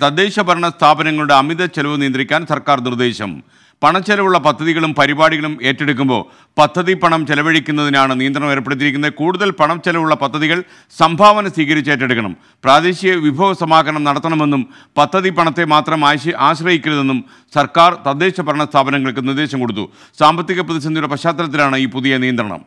തദ്ദേശ ഭരണ സ്ഥാപനങ്ങളുടെ അമിത ചെലവ് നിയന്ത്രിക്കാൻ സർക്കാർ നിർദ്ദേശം പണച്ചെലവുള്ള പദ്ധതികളും പരിപാടികളും ഏറ്റെടുക്കുമ്പോൾ പദ്ധതി പണം ചെലവഴിക്കുന്നതിനാണ് നിയന്ത്രണം ഏർപ്പെടുത്തിയിരിക്കുന്നത് കൂടുതൽ പണം ചെലവുള്ള പദ്ധതികൾ സംഭാവന സ്വീകരിച്ച് ഏറ്റെടുക്കണം പ്രാദേശിക വിഭവ സമാഹരണം നടത്തണമെന്നും പദ്ധതി പണത്തെ മാത്രം ആശ- ആശ്രയിക്കരുതെന്നും സർക്കാർ തദ്ദേശ ഭരണ സ്ഥാപനങ്ങൾക്ക് നിർദ്ദേശം കൊടുത്തു സാമ്പത്തിക പ്രതിസന്ധിയുടെ പശ്ചാത്തലത്തിലാണ് ഈ പുതിയ നിയന്ത്രണം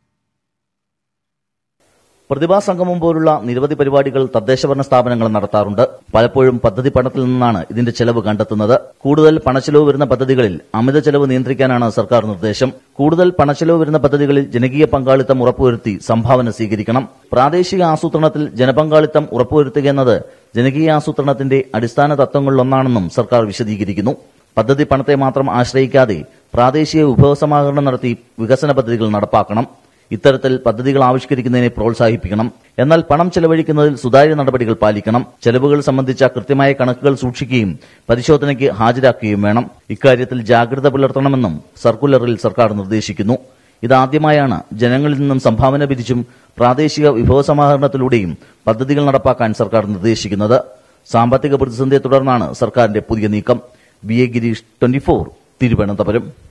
പ്രതിഭാ സംഗമം പോലുള്ള നിരവധി പരിപാടികൾ തദ്ദേശഭരണ സ്ഥാപനങ്ങൾ നടത്താറുണ്ട് പലപ്പോഴും പദ്ധതി പണത്തിൽ നിന്നാണ് ഇതിന്റെ ചെലവ് കണ്ടെത്തുന്നത് കൂടുതൽ പണച്ചെലവ് വരുന്ന പദ്ധതികളിൽ അമിത ചെലവ് നിയന്ത്രിക്കാനാണ് സർക്കാർ നിർദ്ദേശം കൂടുതൽ പണച്ചെലവ് വരുന്ന പദ്ധതികളിൽ ജനകീയ പങ്കാളിത്തം ഉറപ്പുവരുത്തി സംഭാവന സ്വീകരിക്കണം പ്രാദേശിക ആസൂത്രണത്തിൽ ജനപങ്കാളിത്തം ഉറപ്പുവരുത്തുക എന്നത് ജനകീയ ആസൂത്രണത്തിന്റെ അടിസ്ഥാന തത്വങ്ങളിലൊന്നാണെന്നും സർക്കാർ വിശദീകരിക്കുന്നു പദ്ധതി പണത്തെ മാത്രം ആശ്രയിക്കാതെ പ്രാദേശിക വിഭവസമാഹരണം നടത്തി വികസന പദ്ധതികൾ നടപ്പാക്കണം ഇത്തരത്തിൽ പദ്ധതികൾ ആവിഷ്കരിക്കുന്നതിനെ പ്രോത്സാഹിപ്പിക്കണം എന്നാൽ പണം ചെലവഴിക്കുന്നതിൽ സുതാര്യ നടപടികൾ പാലിക്കണം ചെലവുകൾ സംബന്ധിച്ച കൃത്യമായ കണക്കുകൾ സൂക്ഷിക്കുകയും പരിശോധനയ്ക്ക് ഹാജരാക്കുകയും വേണം ഇക്കാര്യത്തിൽ ജാഗ്രത പുലർത്തണമെന്നും സർക്കുലറിൽ സർക്കാർ നിർദ്ദേശിക്കുന്നു ഇതാദ്യമായാണ് ജനങ്ങളിൽ നിന്നും സംഭാവന പിരിച്ചും പ്രാദേശിക വിഭവസമാഹരണത്തിലൂടെയും പദ്ധതികൾ നടപ്പാക്കാൻ സർക്കാർ നിർദ്ദേശിക്കുന്നത് സാമ്പത്തിക പ്രതിസന്ധിയെ തുടർന്നാണ് സർക്കാരിന്റെ പുതിയ നീക്കം V A Girish twenty Thiruvananthapuram